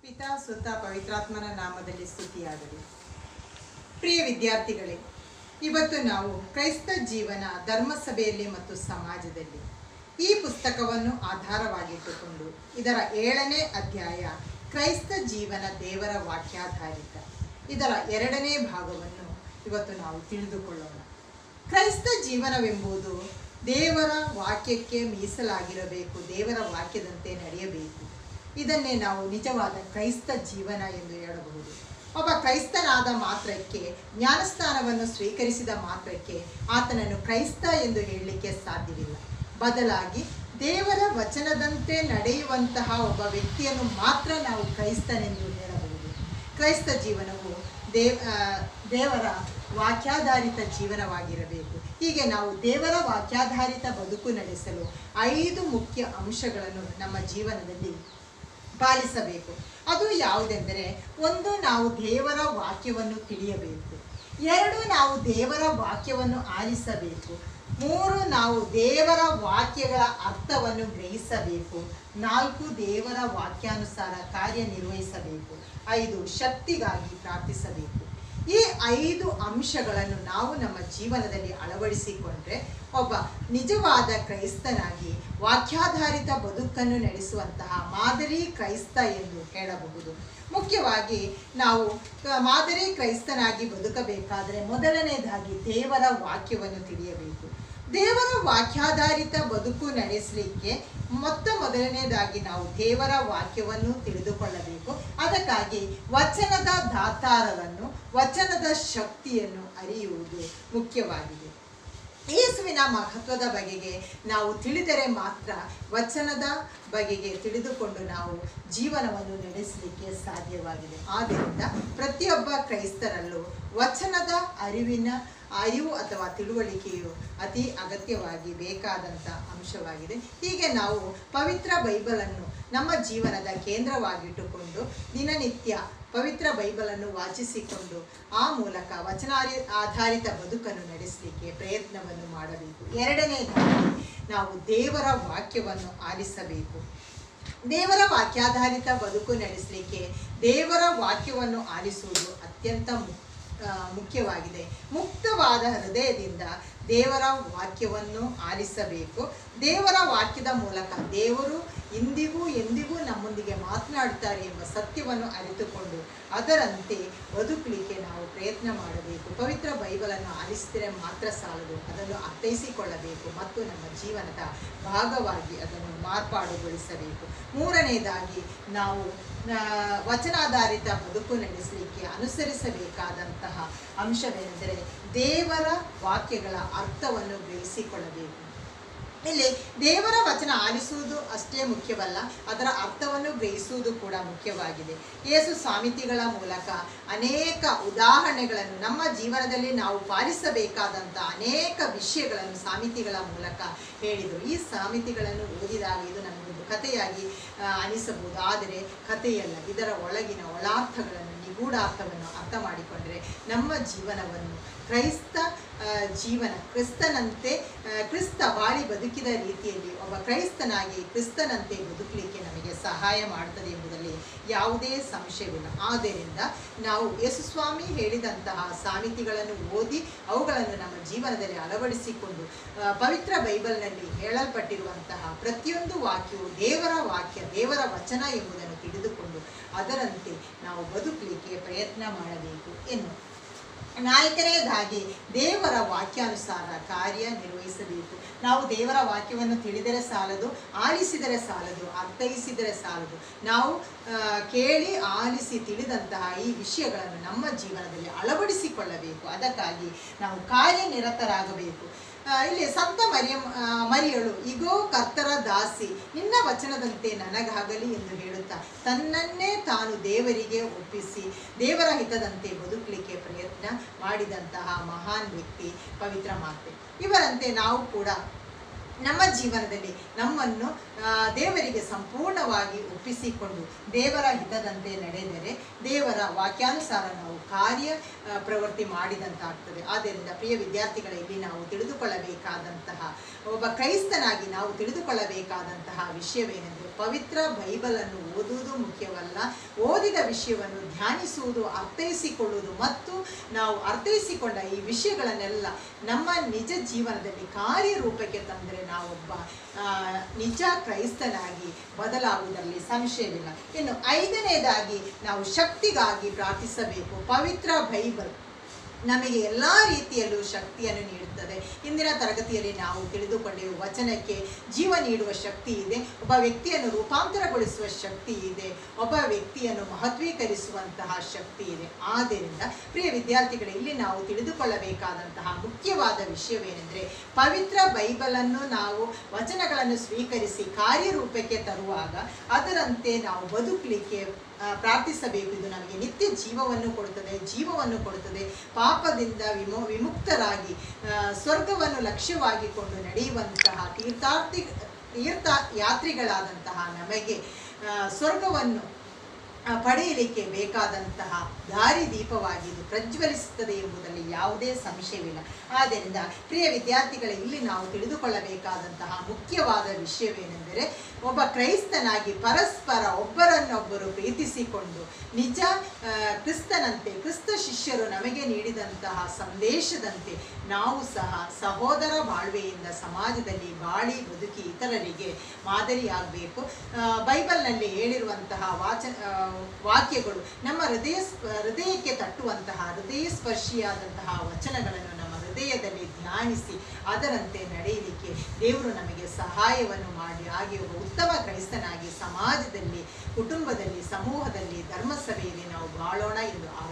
ಪಿತಾ ಸುತ ಪವಿತ್ರಾತ್ಮನ ನಾಮದಲ್ಲಿ ಸ್ತುತಿಯಾಗಲಿ ಪ್ರಿಯ ವಿದ್ಯಾರ್ಥಿಗಳೇ ಇವತ್ತು ನಾವು ಕ್ರೈಸ್ತ ಜೀವನ ಧರ್ಮಸಭೆಯಲ್ಲಿ ಮತ್ತು ಸಮಾಜದಲ್ಲಿ ಈ ಪುಸ್ತಕವನ್ನು ಆಧಾರವಾಗಿಟ್ಟುಕೊಂಡು ಇದರ ಏಳನೇ ಅಧ್ಯಾಯ ಕ್ರೈಸ್ತ ಜೀವನ ದೇವರ ವಾಕ್ಯಾಧಾರಿತ ಇದರ ಎರಡನೇ ಭಾಗವನ್ನು ಇವತ್ತು ನಾವು ತಿಳಿದುಕೊಳ್ಳೋಣ ಕ್ರೈಸ್ತ ಜೀವನವೆಂಬುದು ದೇವರ ವಾಕ್ಯಕ್ಕೆ ಮೀಸಲಾಗಿರಬೇಕು ದೇವರ ವಾಕ್ಯದಂತೆ ನಡೆಯಬೇಕು ಇದನ್ನೇ ನಾವು ನಿಜವಾದ ಕ್ರೈಸ್ತ ಜೀವನ ಎಂದು ಹೇಳಬಹುದು ಒಬ್ಬ ಕ್ರೈಸ್ತನಾದ ಮಾತ್ರಕ್ಕೆ ಜ್ಞಾನಸ್ನಾನವನ್ನು ಸ್ವೀಕರಿಸಿದ ಮಾತ್ರಕ್ಕೆ ಆತನನ್ನು ಕ್ರೈಸ್ತ ಎಂದು ಹೇಳಲಿಕ್ಕೆ ಸಾಧ್ಯವಿಲ್ಲ ಬದಲಾಗಿ ದೇವರ ವಚನದಂತೆ ನಡೆಯುವಂತಹ ಒಬ್ಬ ವ್ಯಕ್ತಿಯನ್ನು ಮಾತ್ರ ನಾವು ಕ್ರೈಸ್ತನೆಂದು ಹೇಳಬಹುದು ಕ್ರೈಸ್ತ ಜೀವನವು ದೇವ್ ಆ, ದೇವರ ವಾಕ್ಯಾಧಾರಿತ ಜೀವನವಾಗಿರಬೇಕು ಹೀಗೆ ನಾವು ದೇವರ ವಾಕ್ಯಾಧಾರಿತ ಬದುಕು ನಡೆಸಲು ಐದು ಮುಖ್ಯ ಅಂಶಗಳನ್ನು ನಮ್ಮ ಜೀವನದಲ್ಲಿ ಪಾಲಿಸಬೇಕು ಅದು ಯಾವುದೆಂದರೆ ಒಂದು ನಾವು ದೇವರ ವಾಕ್ಯವನ್ನು ತಿಳಿಯಬೇಕು ಎರಡು ನಾವು ದೇವರ ವಾಕ್ಯವನ್ನು ಆಲಿಸಬೇಕು ಮೂರು ನಾವು ದೇವರ ವಾಕ್ಯಗಳ ಅರ್ಥವನ್ನು ಗ್ರಹಿಸಬೇಕು ನಾಲ್ಕು ದೇವರ ವಾಕ್ಯಾನುಸಾರ ಕಾರ್ಯನಿರ್ವಹಿಸಬೇಕು ಐದು ಶಕ್ತಿಗಾಗಿ ಪ್ರಾರ್ಥಿಸಬೇಕು ಈ ಐದು ಅಂಶಗಳನ್ನು ನಾವು ನಮ್ಮ ಜೀವನದಲ್ಲಿ ಅಳವಡಿಸಿಕೊಂಡ್ರೆ ಒಬ್ಬ ನಿಜವಾದ ಕ್ರೈಸ್ತನಾಗಿ ವಾಕ್ಯಾಧಾರಿತ ಬದುಕನ್ನು ನಡೆಸುವಂತಹ ಮಾದರಿ ಕ್ರೈಸ್ತ ಎಂದು ಹೇಳಬಹುದು ಮುಖ್ಯವಾಗಿ ನಾವು ಕ- ಮಾದರಿ ಕ್ರೈಸ್ತನಾಗಿ ಬದುಕಬೇಕಾದರೆ ಮೊದಲನೇದಾಗಿ ದೇವರ ವಾಕ್ಯವನ್ನು ತಿಳಿಯಬೇಕು ದೇವರ ವಾಕ್ಯಾಧಾರಿತ ಬದುಕು ನಡೆಸಲಿಕ್ಕೆ ಮೊತ್ತ ಮೊದಲನೇದಾಗಿ ನಾವು ದೇವರ ವಾಕ್ಯವನ್ನು ತಿಳಿದುಕೊಳ್ಳಬೇಕು ಅದಕ್ಕಾಗಿ ವಚನದ ದಾತಾರವನ್ನು ವಚನದ ಶಕ್ತಿಯನ್ನು ಅರಿಯುವುದು ಮುಖ್ಯವಾಗಿದೆ ಯೇಸುವಿನ ಮಹತ್ವದ ಬಗೆಗೆ ನಾವು ತಿಳಿದರೆ ಮಾತ್ರ ವಚನದ ಬಗೆಗೆ ತಿಳಿದುಕೊಂಡು ನಾವು ಜೀವನವನ್ನು ನಡೆಸಲಿಕ್ಕೆ ಸಾಧ್ಯವಾಗಿದೆ ಆದ್ದರಿಂದ ಪ್ರತಿಯೊಬ್ಬ ಕ್ರೈಸ್ತರಲ್ಲೂ ವಚನದ ಅರಿವಿನ ಅರಿವು ಅಥವಾ ತಿಳುವಳಿಕೆಯು ಅತಿ ಅಗತ್ಯವಾಗಿ ಬೇಕಾದಂಥ ಅಂಶವಾಗಿದೆ ಹೀಗೆ ನಾವು ಪವಿತ್ರ ಬೈಬಲನ್ನು ನಮ್ಮ ಜೀವನದ ಕೇಂದ್ರವಾಗಿಟ್ಟುಕೊಂಡು ದಿನನಿತ್ಯ ಪವಿತ್ರ ಬೈಬಲನ್ನು ವಾಚಿಸಿಕೊಂಡು ಆ ಮೂಲಕ ವಚನಾರಿ ಆಧಾರಿತ ಬದುಕನ್ನು ನಡೆಸಲಿಕ್ಕೆ ಪ್ರಯತ್ನವನ್ನು ಮಾಡಬೇಕು ಎರಡನೇದಾಗಿ ನಾವು ದೇವರ ವಾಕ್ಯವನ್ನು ಆಲಿಸಬೇಕು ದೇವರ ವಾಕ್ಯಾಧಾರಿತ ಬದುಕು ನಡೆಸಲಿಕ್ಕೆ ದೇವರ ವಾಕ್ಯವನ್ನು ಆಲಿಸುವುದು ಅತ್ಯಂತ ಮು- ಆ, ಮುಖ್ಯವಾಗಿದೆ ಮುಕ್ತವಾದ ಹೃದಯದಿಂದ ದೇವರ ವಾಕ್ಯವನ್ನು ಆಲಿಸಬೇಕು ದೇವರ ವಾಕ್ಯದ ಮೂಲಕ ದೇವರು ಇಂದಿಗೂ ಎಂದಿಗೂ ನಮ್ಮೊಂದಿಗೆ ಮಾತನಾಡುತ್ತಾರೆ ಎಂಬ ಸತ್ಯವನ್ನು ಅರಿತುಕೊಂಡು ಅದರಂತೆ ಬದುಕಲಿಕ್ಕೆ ನಾವು ಪ್ರಯತ್ನ ಮಾಡಬೇಕು ಪವಿತ್ರ ಬೈಬಲನ್ನು ಆಲಿಸಿದರೆ ಮಾತ್ರ ಸಾಲದು ಅದನ್ನು ಅರ್ಥೈಸಿಕೊಳ್ಳಬೇಕು ಮತ್ತು ನಮ್ಮ ಜೀವನದ ಭಾಗವಾಗಿ ಅದನ್ನು ಮಾರ್ಪಾಡುಗೊಳಿಸಬೇಕು ಮೂರನೇದಾಗಿ ನಾವು ಆ, ವಚನಾಧಾರಿತ ಬದುಕು ನಡೆಸಲಿಕ್ಕೆ ಅನುಸರಿಸಬೇಕಾದಂತಹ ಅಂಶವೆಂದರೆ ದೇವರ ವಾಕ್ಯಗಳ ಅರ್ಥವನ್ನು ಗ್ರಹಿಸಿಕೊಳ್ಳಬೇಕು ಇಲ್ಲಿ ದೇವರ ವಚನ ಆಲಿಸುವುದು ಅಷ್ಟೇ ಮುಖ್ಯವಲ್ಲ ಅದರ ಅರ್ಥವನ್ನು ಗ್ರಹಿಸುವುದು ಕೂಡ ಮುಖ್ಯವಾಗಿದೆ ಯೇಸು ಸ್ವಾಮಿತಿಗಳ ಮೂಲಕ ಅನೇಕ ಉದಾಹರಣೆಗಳನ್ನು ನಮ್ಮ ಜೀವನದಲ್ಲಿ ನಾವು ಪಾಲಿಸಬೇಕಾದಂಥ ಅನೇಕ ವಿಷಯಗಳನ್ನು ಸಾಮಿತಿಗಳ ಮೂಲಕ ಹೇಳಿದರು ಈ ಸಾಮಿತಿಗಳನ್ನು ಓದಿದಾಗ ಇದು ನಮಗೊಂದು ಕಥೆಯಾಗಿ ಆ, ಅನಿಸಬಹುದು ಆದರೆ ಕಥೆಯಲ್ಲ ಇದರ ಒಳಗಿನ ಒಳಾರ್ಥಗಳನ್ನು ನಿಗೂಢಾರ್ಥವನ್ನು ಅರ್ಥ ಮಾಡಿಕೊಂಡರೆ ನಮ್ಮ ಜೀವನವನ್ನು ಕ್ರೈಸ್ತ ಆ, ಜೀವನ ಕ್ರಿಸ್ತನಂತೆ ಆ, ಕ್ರಿಸ್ತ ಬಾಳಿ ಬದುಕಿದ ರೀತಿಯಲ್ಲಿ ಒಬ್ಬ ಕ್ರೈಸ್ತನಾಗಿ ಕ್ರಿಸ್ತನಂತೆ ಬದುಕಲಿಕ್ಕೆ ನಮಗೆ ಸಹಾಯ ಮಾಡ್ತದೆ ಎಂಬುದರಲ್ಲಿ ಯಾವುದೇ ಸಂಶಯವಿಲ್ಲ ಆದ್ದರಿಂದ ನಾವು ಯೇಸುಸ್ವಾಮಿ ಹೇಳಿದಂತಹ ಸಾಮಿತಿಗಳನ್ನು ಓದಿ ಅವುಗಳನ್ನು ನಮ್ಮ ಜೀವನದಲ್ಲಿ ಅಳವಡಿಸಿಕೊಂಡು ಆ, ಪವಿತ್ರ ಬೈಬಲ್ನಲ್ಲಿ ಹೇಳಲ್ಪಟ್ಟಿರುವಂತಹ ಪ್ರತಿಯೊಂದು ವಾಕ್ಯವು ದೇವರ ವಾಕ್ಯ ದೇವರ ವಚನ ಎಂಬುದನ್ನು ತಿಳಿದುಕೊಂಡು ಅದರಂತೆ ನಾವು ಬದುಕಲಿಕ್ಕೆ ಪ್ರಯತ್ನ ಮಾಡಬೇಕು ಎನ್ನು ನಾಲ್ಕನೇದಾಗಿ ದೇವರ ವಾಕ್ಯಾನುಸಾರ ಕಾರ್ಯ ನಿರ್ವಹಿಸಬೇಕು ನಾವು ದೇವರ ವಾಕ್ಯವನ್ನು ತಿಳಿದರೆ ಸಾಲದು ಆಲಿಸಿದರೆ ಸಾಲದು ಅರ್ಥೈಸಿದರೆ ಸಾಲದು ನಾವು ಆ, ಕೇಳಿ ಆಲಿಸಿ ತಿಳಿದಂತಹ ಈ ವಿಷಯಗಳನ್ನು ನಮ್ಮ ಜೀವನದಲ್ಲಿ ಅಳವಡಿಸಿಕೊಳ್ಳಬೇಕು ಅದಕ್ಕಾಗಿ ನಾವು ಕಾರ್ಯನಿರತರಾಗಬೇಕು ಆ, ಇಲ್ಲಿ ಸಂತ ಮರಿಯಂ ಆ, ಮರಿಯಳು ಇಗೋ ಕರ್ತರ ದಾಸಿ ನಿನ್ನ ವಚನದಂತೆ ನನಗಾಗಲಿ ಎಂದು ಹೇಳುತ್ತಾ ತನ್ನನ್ನೇ ತಾನು ದೇವರಿಗೆ ಒಪ್ಪಿಸಿ ದೇವರ ಹಿತದಂತೆ ಬದುಕಲಿಕ್ಕೆ ಪ್ರಯತ್ನ ಮಾಡಿದಂತಹ ಮಹಾನ್ ವ್ಯಕ್ತಿ ಪವಿತ್ರ ಮಾತೆ ಇವರಂತೆ ನಾವು ಕೂಡ ನಮ್ಮ ಜೀವನದಲ್ಲಿ ನಮ್ಮನ್ನು ಆ, ದೇವರಿಗೆ ಸಂಪೂರ್ಣವಾಗಿ ಒಪ್ಪಿಸಿಕೊಂಡು ದೇವರ ಹಿತದಂತೆ ನಡೆದರೆ ದೇವರ ವಾಕ್ಯಾನುಸಾರ ನಾವು ಕಾರ್ಯ ಆ, ಪ್ರವೃತ್ತಿ ಮಾಡಿದಂತಾಗ್ತದೆ ಆದ್ದರಿಂದ ಪ್ರಿಯ ವಿದ್ಯಾರ್ಥಿಗಳ ಇಲ್ಲಿ ನಾವು ತಿಳಿದುಕೊಳ್ಳಬೇಕಾದಂತಹ ಒಬ್ಬ ಕ್ರೈಸ್ತನಾಗಿ ನಾವು ತಿಳಿದುಕೊಳ್ಳಬೇಕಾದಂತಹ ವಿಷಯವೇನೆಂದರೆ ಪವಿತ್ರ ಬೈಬಲನ್ನು ಓದುವುದು ಮುಖ್ಯವಲ್ಲ ಓದಿದ ವಿಷಯವನ್ನು ಧ್ಯಾನಿಸುವುದು ಅರ್ಥೈಸಿಕೊಳ್ಳುವುದು ಮತ್ತು ನಾವು ಅರ್ಥೈಸಿಕೊಂಡ ಈ ವಿಷಯಗಳನ್ನೆಲ್ಲ ನಮ್ಮ ನಿಜ ಜೀವನದಲ್ಲಿ ಕಾರ್ಯರೂಪಕ್ಕೆ ತಂದರೆ ನಾವೊಬ್ಬ ಆ, ನಿಜ ಕ್ರೈಸ್ತನಾಗಿ ಬದಲಾಗುವುದರಲ್ಲಿ ಸಂಶಯವಿಲ್ಲ ಇನ್ನು ಐದನೇದಾಗಿ ನಾವು ಶಕ್ತಿಗಾಗಿ ಪ್ರಾರ್ಥಿಸಬೇಕು ಪವಿತ್ರ ಬೈಬಲ್ ನಮಗೆ ಎಲ್ಲ ರೀತಿಯಲ್ಲೂ ಶಕ್ತಿಯನ್ನು ನೀಡುತ್ತದೆ ಇಂದಿನ ತರಗತಿಯಲ್ಲಿ ನಾವು ತಿಳಿದುಕೊಂಡೆವು ವಚನಕ್ಕೆ ಜೀವ ನೀಡುವ ಶಕ್ತಿ ಇದೆ ಒಬ್ಬ ವ್ಯಕ್ತಿಯನ್ನು ರೂಪಾಂತರಗೊಳಿಸುವ ಶಕ್ತಿ ಇದೆ ಒಬ್ಬ ವ್ಯಕ್ತಿಯನ್ನು ಮಹತ್ವೀಕರಿಸುವಂತಹ ಶಕ್ತಿ ಇದೆ ಆದ್ದರಿಂದ ಪ್ರಿಯ ವಿದ್ಯಾರ್ಥಿಗಳೇ ಇಲ್ಲಿ ನಾವು ತಿಳಿದುಕೊಳ್ಳಬೇಕಾದಂತಹ ಮುಖ್ಯವಾದ ವಿಷಯವೇನೆಂದರೆ ಪವಿತ್ರ ಬೈಬಲನ್ನು ನಾವು ವಚನಗಳನ್ನು ಸ್ವೀಕರಿಸಿ ಕಾರ್ಯರೂಪಕ್ಕೆ ತರುವಾಗ ಅದರಂತೆ ನಾವು ಬದುಕಲಿಕ್ಕೆ ಆ, ಪ್ರಾರ್ಥಿಸಬೇಕು ಇದು ನಮಗೆ ನಿತ್ಯ ಜೀವವನ್ನು ಕೊಡುತ್ತದೆ ಜೀವವನ್ನು ಕೊಡುತ್ತದೆ ಪಾಪದಿಂದ ವಿಮೋ ವಿಮುಕ್ತರಾಗಿ ಆ, ಸ್ವರ್ಗವನ್ನು ಲಕ್ಷ್ಯವಾಗಿಕೊಂಡು ನಡೆಯುವಂತಹ ತೀರ್ಥಾರ್ಥಿ ತೀರ್ಥ ಯಾತ್ರಿಗಳಾದಂತಹ ನಮಗೆ ಆ, ಸ್ವರ್ಗವನ್ನು ಆ, ಪಡೆಯಲಿಕ್ಕೆ ಬೇಕಾದಂತಹ ದಾರಿದೀಪವಾಗಿ ಇದು ಪ್ರಜ್ವಲಿಸುತ್ತದೆ ಎಂಬುದರಲ್ಲಿ ಯಾವುದೇ ಸಂಶಯವಿಲ್ಲ ಆದ್ದರಿಂದ ಪ್ರಿಯ ವಿದ್ಯಾರ್ಥಿಗಳ ಇಲ್ಲಿ ನಾವು ತಿಳಿದುಕೊಳ್ಳಬೇಕಾದಂತಹ ಮುಖ್ಯವಾದ ವಿಷಯವೇನೆಂದರೆ ಒಬ್ಬ ಕ್ರೈಸ್ತನಾಗಿ ಪರಸ್ಪರ ಒಬ್ಬರನ್ನೊಬ್ಬರು ಪ್ರೀತಿಸಿಕೊಂಡು ನಿಜ ಆ, ಕ್ರಿಸ್ತನಂತೆ ಕ್ರಿಸ್ತ ಶಿಷ್ಯರು ನಮಗೆ ನೀಡಿದಂತಹ ಸಂದೇಶದಂತೆ ನಾವು ಸಹ ಸಹೋದರ ಬಾಳ್ವೆಯಿಂದ ಸಮಾಜದಲ್ಲಿ ಬಾಳಿ ಬದುಕಿ ಇತರರಿಗೆ ಮಾದರಿಯಾಗಬೇಕು ಬೈಬಲ್ನಲ್ಲಿ ಹೇಳಿರುವಂತಹ ವಾಚ ಆ, ವಾಕ್ಯಗಳು ನಮ್ಮ ಹೃದಯ ಸ್ಪ- ಹೃದಯಕ್ಕೆ ತಟ್ಟುವಂತಹ ಹೃದಯ ಸ್ಪರ್ಶಿಯಾದಂತಹ ವಚನಗಳನ್ನು ನಮ್ಮ ಹೃದಯದಲ್ಲಿ ಧ್ಯಾನಿಸಿ ಅದರಂತೆ ನಡೆಯಲಿಕ್ಕೆ ದೇವರು ನಮಗೆ ಸಹಾಯವನ್ನು ಮಾಡಿ ಹಾಗೆ ಒಬ್ಬ ಉತ್ತಮ ಕ್ರೈಸ್ತನಾಗಿ ಸಮಾಜದಲ್ಲಿ ಕುಟುಂಬದಲ್ಲಿ ಸಮೂಹದಲ್ಲಿ ಧರ್ಮಸಭೆಯಲ್ಲಿ ನಾವು ಬಾಳೋಣ ಎಂದು